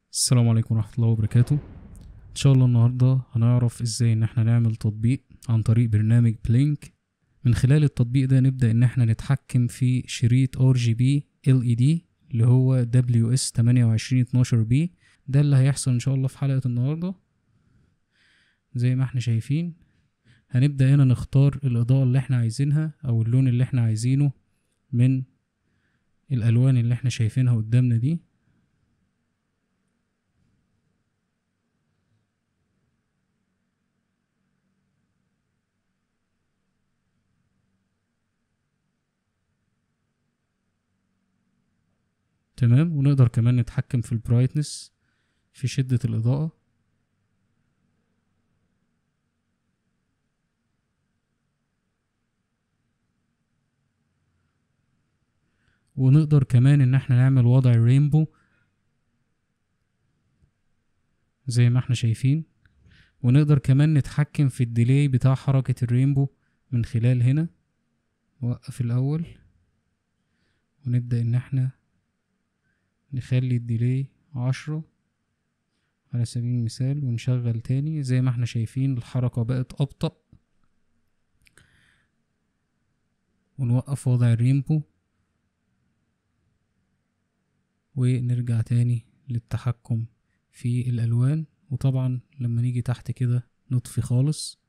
السلام عليكم ورحمة الله وبركاته ان شاء الله النهاردة هنعرف ازاي ان احنا نعمل تطبيق عن طريق برنامج بلينك من خلال التطبيق ده نبدأ ان احنا نتحكم في شريط RGB LED اللي هو WS2812B ده اللي هيحصل ان شاء الله في حلقة النهاردة زي ما احنا شايفين هنبدأ هنا نختار الإضاءة اللي احنا عايزينها أو اللون اللي احنا عايزينه من الألوان اللي احنا شايفينها قدامنا دي تمام ونقدر كمان نتحكم في البرايتنس في شدة الإضاءة ونقدر كمان ان احنا نعمل وضع الرينبو زي ما احنا شايفين ونقدر كمان نتحكم في الديلي بتاع حركة الرينبو من خلال هنا نوقف الاول ونبدأ ان احنا نخلي الديلي عشرة على سبيل المثال ونشغل تاني زي ما احنا شايفين الحركة بقت أبطأ ونوقف وضع الرينبو ونرجع تاني للتحكم في الألوان وطبعا لما نيجي تحت كده نطفي خالص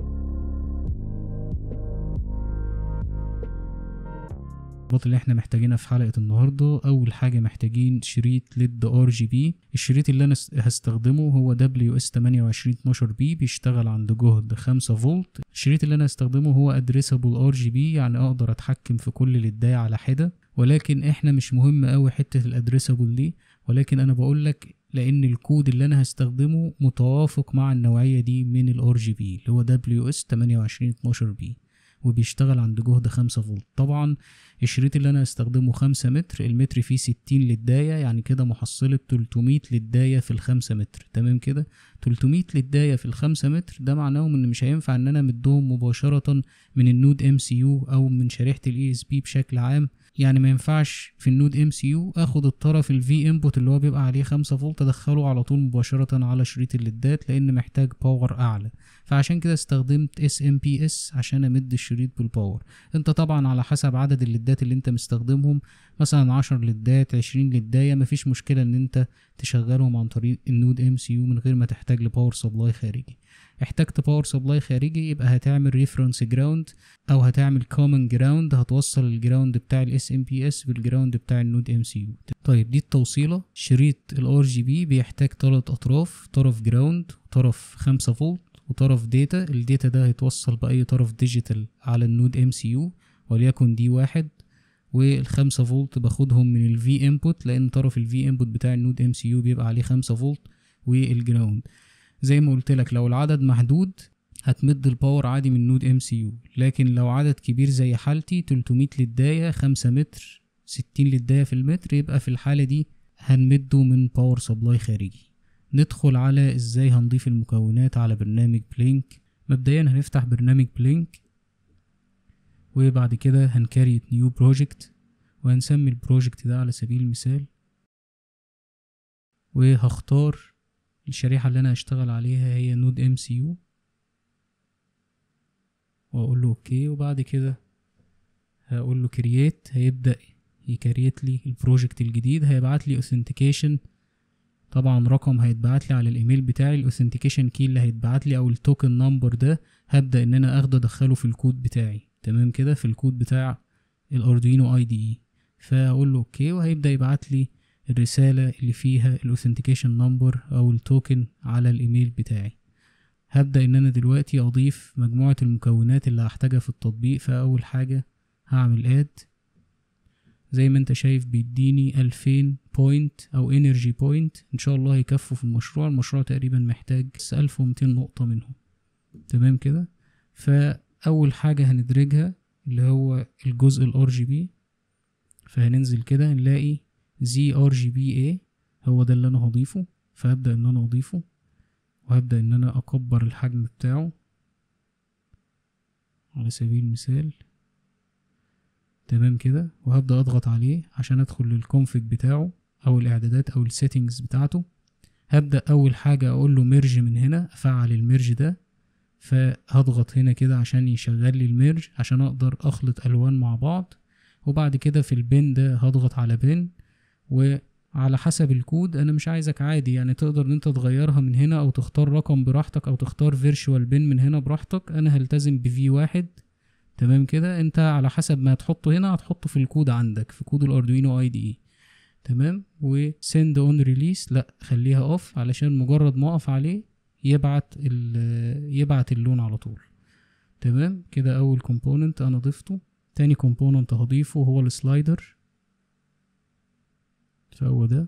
الخطوات اللي احنا محتاجينها في حلقة النهاردة أول حاجة محتاجين شريط ليد ار جي بي الشريط اللي أنا هستخدمه هو دبليو اس 2812 بي بيشتغل عند جهد 5 فولت الشريط اللي أنا هستخدمه هو ادريسابل ار جي بي يعني أقدر أتحكم في كل ليداية على حدة ولكن احنا مش مهم أوي حتة الادريسابل دي ولكن أنا بقولك لأن الكود اللي أنا هستخدمه متوافق مع النوعية دي من الار جي بي اللي هو دبليو اس 2812 بي وبيشتغل عند جهد خمسة فولت طبعا الشريط اللي انا هستخدمه خمسة متر المتر فيه ستين للداية يعني كده محصلة تلتمية للداية في الخمسة متر تمام كده تلتمية للداية في الخمسة متر ده معناهم ان مش هينفع ان انا مدهم مباشرة من النود ام سي يو او من شريحة الاي اس بي بشكل عام يعني ما ينفعش في النود ام سي يو اخد الطرف الفي انبوت اللي هو بيبقى عليه خمسة فولت ادخله على طول مباشرة على شريط الليدات لان محتاج باور اعلى فعشان كده استخدمت اس ام بي اس عشان امد الشريط بالباور انت طبعا على حسب عدد الليدات اللي انت مستخدمهم مثلا عشر ليدات عشرين ليداية مفيش مشكلة ان انت تشغلهم عن طريق النود ام سي يو من غير ما تحتاج لباور سبلاي خارجي احتجت باور سبلاي خارجي يبقى هتعمل ريفرنس جراوند او هتعمل كومن جراوند هتوصل الجراوند بتاع الاس ام بي اس بالجراوند بتاع النود ام سي يو طيب دي التوصيله شريط الار جي بي بيحتاج تلات اطراف طرف جراوند وطرف خمسة فولت وطرف داتا الداتا ده هيتوصل بأي طرف ديجيتال على النود ام سي يو وليكن دي واحد والخمسة فولت باخدهم من الفي انبوت لان طرف الفي انبوت بتاع النود ام سي يو بيبقى عليه خمسة فولت والجراوند زي ما قلت لك لو العدد محدود هتمد الباور عادي من نود ام سي يو لكن لو عدد كبير زي حالتي 300 للداية خمسة متر ستين للداية في المتر يبقى في الحالة دي هنمده من باور سبلاي خارجي ندخل على ازاي هنضيف المكونات على برنامج بلينك مبدئيا هنفتح برنامج بلينك وبعد كده هنكريت نيو بروجكت وهنسمي البروجكت ده على سبيل المثال وهختار الشريحة اللي انا هشتغل عليها هي نود ام سي يو واقول له اوكي وبعد كده هقول له كرييت هيبدأ يكريت لي البروجكت الجديد هيبعت لي اوثنتيكيشن طبعا رقم هيتبعت لي على الايميل بتاعي الاوثنتيكيشن كي اللي هيتبعت لي او التوكن نمبر ده هبدا ان انا اخده ادخله في الكود بتاعي تمام كده في الكود بتاع الاردوينو اي دي اي فاقول له اوكي وهيبدا يبعت لي الرساله اللي فيها الاوثنتيكيشن نمبر او التوكن على الايميل بتاعي هبدا ان انا دلوقتي اضيف مجموعه المكونات اللي هحتاجها في التطبيق فاول حاجه هعمل اد زي ما انت شايف بيديني ألفين بوينت او انرجي بوينت ان شاء الله يكفوا في المشروع المشروع تقريبا محتاج ألف ومتين نقطة منهم تمام كده فاول حاجة هندرجها اللي هو الجزء الار جي بي فهننزل كده نلاقي زي ار جي بي اي هو ده اللي انا هضيفه فهبدأ ان انا اضيفه وهبدأ ان انا اكبر الحجم بتاعه على سبيل المثال تمام كده وهبدأ اضغط عليه عشان ادخل للكونفيج بتاعه او الاعدادات او السيتنجز بتاعته هبدأ أول حاجة أقول له ميرج من هنا أفعل الميرج ده فهضغط هنا كده عشان يشغل لي الميرج عشان أقدر أخلط ألوان مع بعض وبعد كده في البن ده هضغط على بن وعلى حسب الكود أنا مش عايزك عادي يعني تقدر إن أنت تغيرها من هنا أو تختار رقم براحتك أو تختار فيرشوال بن من هنا براحتك أنا هلتزم بفي واحد تمام كده انت على حسب ما هتحطه هنا هتحطه في الكود عندك في كود الاردوينو اي دي اي تمام وسند اون ريليس لا خليها اوف علشان مجرد ما اقف عليه يبعت يبعت اللون على طول تمام كده اول كومبوننت انا ضفته تاني كومبوننت هضيفه هو السلايدر فهو ده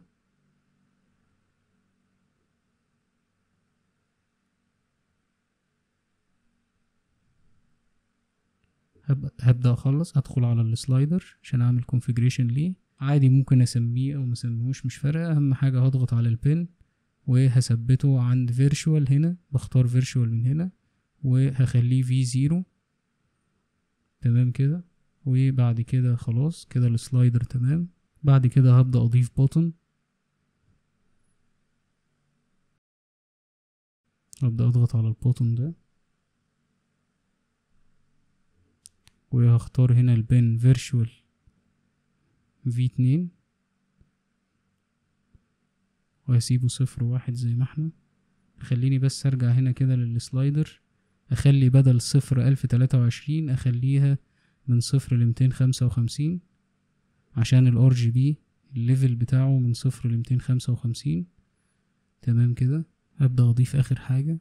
هبدا اخلص ادخل على السلايدر عشان اعمل كونفيجريشن ليه عادي ممكن اسميه او مسميهوش مش فارقه اهم حاجه هضغط على البن وهثبته عند فيرشوال هنا بختار فيرشوال من هنا وهخليه في زيرو تمام كده وبعد كده خلاص كده السلايدر تمام بعد كده هبدا اضيف بوتن ابدا اضغط على البوتن ده وهختار هنا البن فيرشوال في اتنين وهسيبه صفر واحد زي ما احنا خليني بس ارجع هنا كده للسلايدر اخلي بدل صفر الف تلاتة وعشرين اخليها من صفر لمتين خمسة وخمسين عشان الار جي بي الليفل بتاعه من صفر لمتين خمسة وخمسين تمام كده ابدأ اضيف اخر حاجة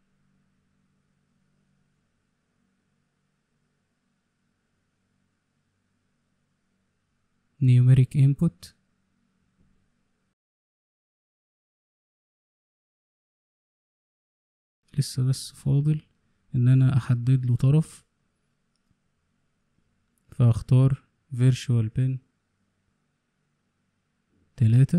numeric input لسه بس فاضل ان انا احدد له طرف فاختار virtual pin تلاتة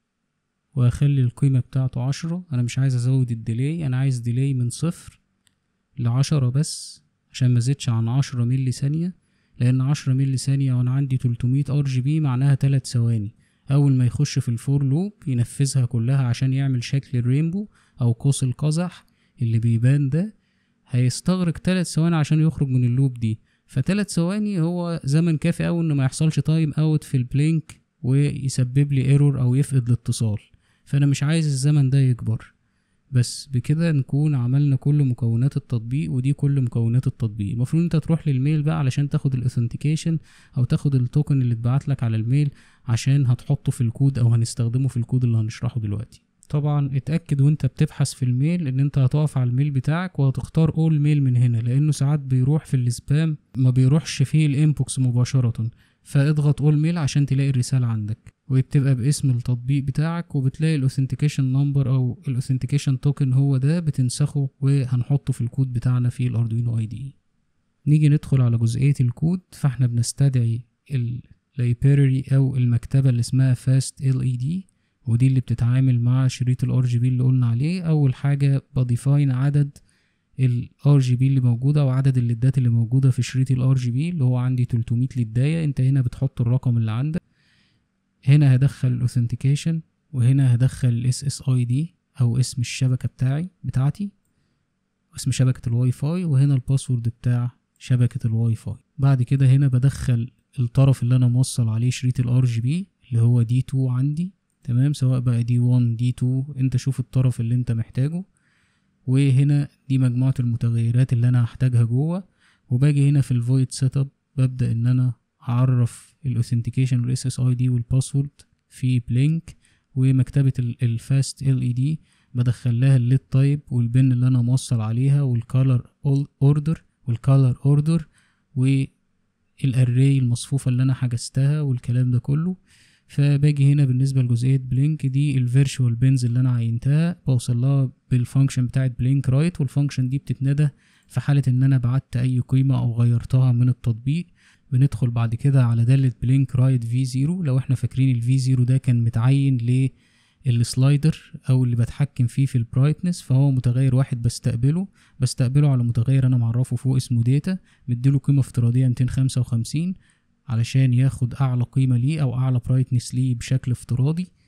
واخلي القيمة بتاعته عشرة انا مش عايز ازود الديلي انا عايز ديلي من صفر لعشرة بس عشان مزيدش عن عشرة ملي ثانية لان عشرة ملي ثانية وانا عندي تلتمية ار جي بي معناها تلات ثواني اول ما يخش في الفور لوب ينفذها كلها عشان يعمل شكل الرينبو او قوس القزح اللي بيبان ده هيستغرق تلات ثواني عشان يخرج من اللوب دي فتلات ثواني هو زمن كافي اوي انه ما يحصلش تايم اوت في البلينك ويسبب لي ايرور او يفقد الاتصال فانا مش عايز الزمن ده يكبر بس بكده نكون عملنا كل مكونات التطبيق ودي كل مكونات التطبيق المفروض انت تروح للميل بقى علشان تاخد الاوثنتيكيشن او تاخد التوكن اللي اتبعت لك على الميل عشان هتحطه في الكود او هنستخدمه في الكود اللي هنشرحه دلوقتي طبعا اتأكد وانت بتبحث في الميل ان انت هتقف على الميل بتاعك وهتختار اول ميل من هنا لانه ساعات بيروح في السبام ما بيروحش فيه الانبوكس مباشرة فاضغط اول ميل عشان تلاقي الرسالة عندك وبتبقى باسم التطبيق بتاعك وبتلاقي الاوثنتيكيشن نمبر او الاوثنتيكيشن توكن هو ده بتنسخه وهنحطه في الكود بتاعنا في الاردوينو اي دي نيجي ندخل على جزئية الكود فاحنا بنستدعي اللايبراري او المكتبة اللي اسمها فاست ال اي دي ودي اللي بتتعامل مع شريط الار جي بي اللي قلنا عليه اول حاجة بديفاين عدد الار جي بي اللي موجوده او عدد الليدات اللي موجوده في شريط الار جي بي اللي هو عندي 300 ليدايه انت هنا بتحط الرقم اللي عندك هنا هدخل الاوثنتيكيشن وهنا هدخل الاس اس اي دي او اسم الشبكه بتاعي بتاعتي اسم شبكه الواي فاي وهنا الباسورد بتاع شبكه الواي فاي بعد كده هنا بدخل الطرف اللي انا موصل عليه شريط الار جي بي اللي هو دي 2 عندي تمام سواء بقى دي 1 دي 2 انت شوف الطرف اللي انت محتاجه وهنا دي مجموعة المتغيرات اللي انا هحتاجها جوه وباجي هنا في الفويد سيت اب ببدأ ان انا اعرف الاوثنتيكيشن والاس اس اي دي والباسورد في بلينك ومكتبة الفاست ال اي دي بدخل لها الليد تايب والبن اللي انا موصل عليها والكالر اوردر والكالر اوردر والاري المصفوفة اللي انا حجزتها والكلام ده كله فباجي هنا بالنسبة لجزئية بلينك دي الفيرشوال بينز اللي انا عينتها بوصل لها بالفانكشن بتاعت بلينك رايت والفانكشن دي بتتندى في حالة ان انا بعت اي قيمة او غيرتها من التطبيق بندخل بعد كده على دالة بلينك رايت في زيرو لو احنا فاكرين الفي زيرو ده كان متعين للسلايدر او اللي بتحكم فيه في البرايتنس فهو متغير واحد بستقبله بستقبله على متغير انا معرفه فوق اسمه داتا مديله قيمة افتراضية 255 علشان ياخد اعلى قيمة ليه او اعلى برايتنس ليه بشكل افتراضي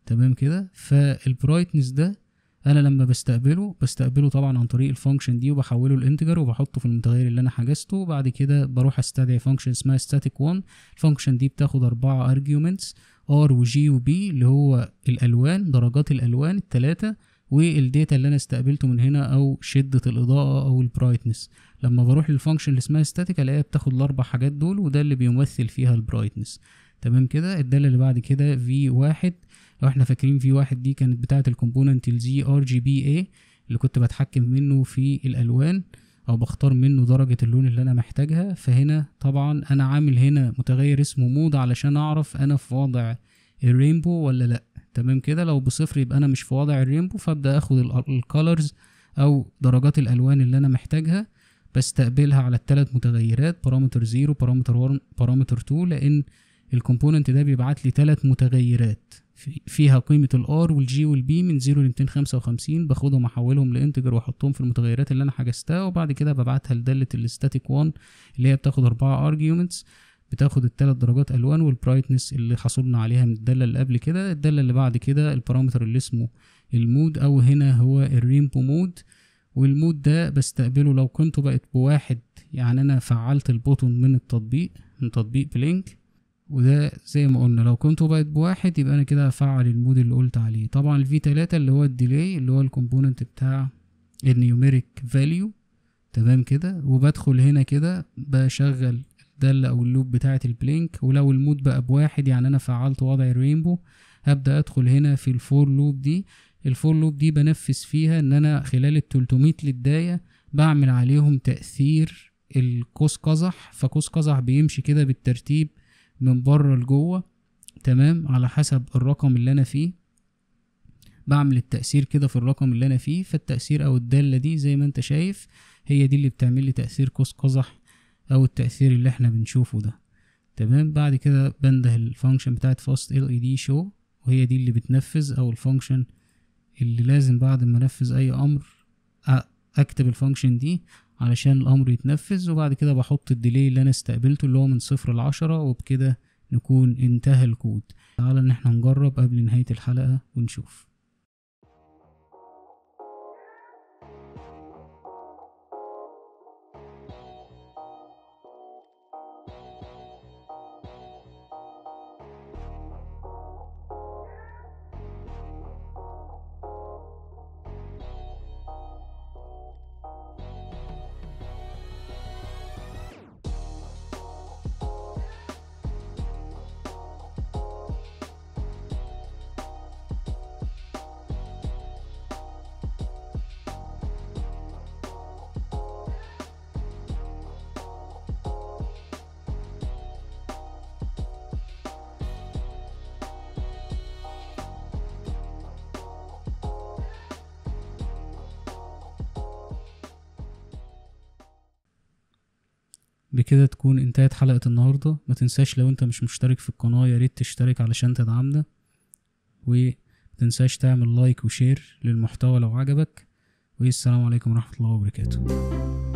تمام كده فالبرايتنس ده انا لما بستقبله بستقبله طبعا عن طريق الفانكشن دي وبحوله لانتجر وبحطه في المتغير اللي انا حجزته وبعد كده بروح استدعي فانكشن اسمها static 1 الفانكشن دي بتاخد اربعة arguments r وg وb اللي هو الالوان درجات الالوان التلاتة والداتا اللي انا استقبلته من هنا او شدة الاضاءة او البرايتنس لما بروح للفانكشن اللي اسمها static الاقيها بتاخد الاربع حاجات دول وده اللي بيمثل فيها البرايتنس تمام كده الدالة اللي بعد كده v واحد لو احنا فاكرين في واحد دي كانت بتاعة الكومبوننت الزي ار جي بي اي اللي كنت بتحكم منه في الالوان او بختار منه درجة اللون اللي انا محتاجها فهنا طبعا انا عامل هنا متغير اسمه مود علشان اعرف انا في وضع الرينبو ولا لا تمام كده لو بصفر يبقى انا مش في وضع الرينبو فابدا اخد الكالرز او درجات الالوان اللي انا محتاجها بستقبلها على الثلاث متغيرات بارامتر 0 بارامتر 1 بارامتر 2 لان الكومبوننت ده بيبعت لي ثلاث متغيرات فيها قيمة الار والجي والبي من 0 ل 255 باخدهم احولهم لانتجر واحطهم في المتغيرات اللي انا حجزتها وبعد كده ببعتها لدالة الستاتيك 1 اللي هي بتاخد اربعة arguments بتاخد التلات درجات الوان والبرايتنس اللي حصلنا عليها من الدالة اللي قبل كده الدالة اللي بعد كده البارامتر اللي اسمه المود او هنا هو الرينبو مود والمود ده بستقبله لو كنت بقت بواحد يعني انا فعلت البوتون من التطبيق من تطبيق بلينك وده زي ما قلنا لو كنت بقت بواحد يبقى انا كده هفعل المود اللي قلت عليه طبعا الفي تلاتة اللي هو الديلي اللي هو الكومبوننت بتاع النيوميريك فاليو تمام كده وبدخل هنا كده بشغل الدالة او اللوب بتاعة البلينك ولو المود بقى بواحد يعني انا فعلت وضع الرينبو هبدأ ادخل هنا في الفور لوب دي الفور لوب دي بنفذ فيها ان انا خلال ال 300 للداية بعمل عليهم تأثير القوس قزح فقوس قزح بيمشي كده بالترتيب من بره لجوه تمام على حسب الرقم اللي انا فيه بعمل التأثير كده في الرقم اللي انا فيه فالتأثير او الدالة دي زي ما انت شايف هي دي اللي بتعمل لي تأثير قوس قزح او التأثير اللي احنا بنشوفه ده تمام بعد كده بنده الفانكشن بتاعت فاست ال اي دي شو وهي دي اللي بتنفذ او الفانكشن اللي لازم بعد ما انفذ اي امر اكتب الفانكشن دي علشان الامر يتنفذ وبعد كده بحط الديلي اللي انا استقبلته اللي هو من صفر لعشرة وبكده نكون انتهى الكود تعالى ان احنا نجرب قبل نهاية الحلقة ونشوف بكده تكون انتهت حلقة النهاردة ما تنساش لو انت مش مشترك في القناة يا ريت تشترك علشان تدعمنا ومتنساش تعمل لايك وشير للمحتوى لو عجبك والسلام عليكم ورحمة الله وبركاته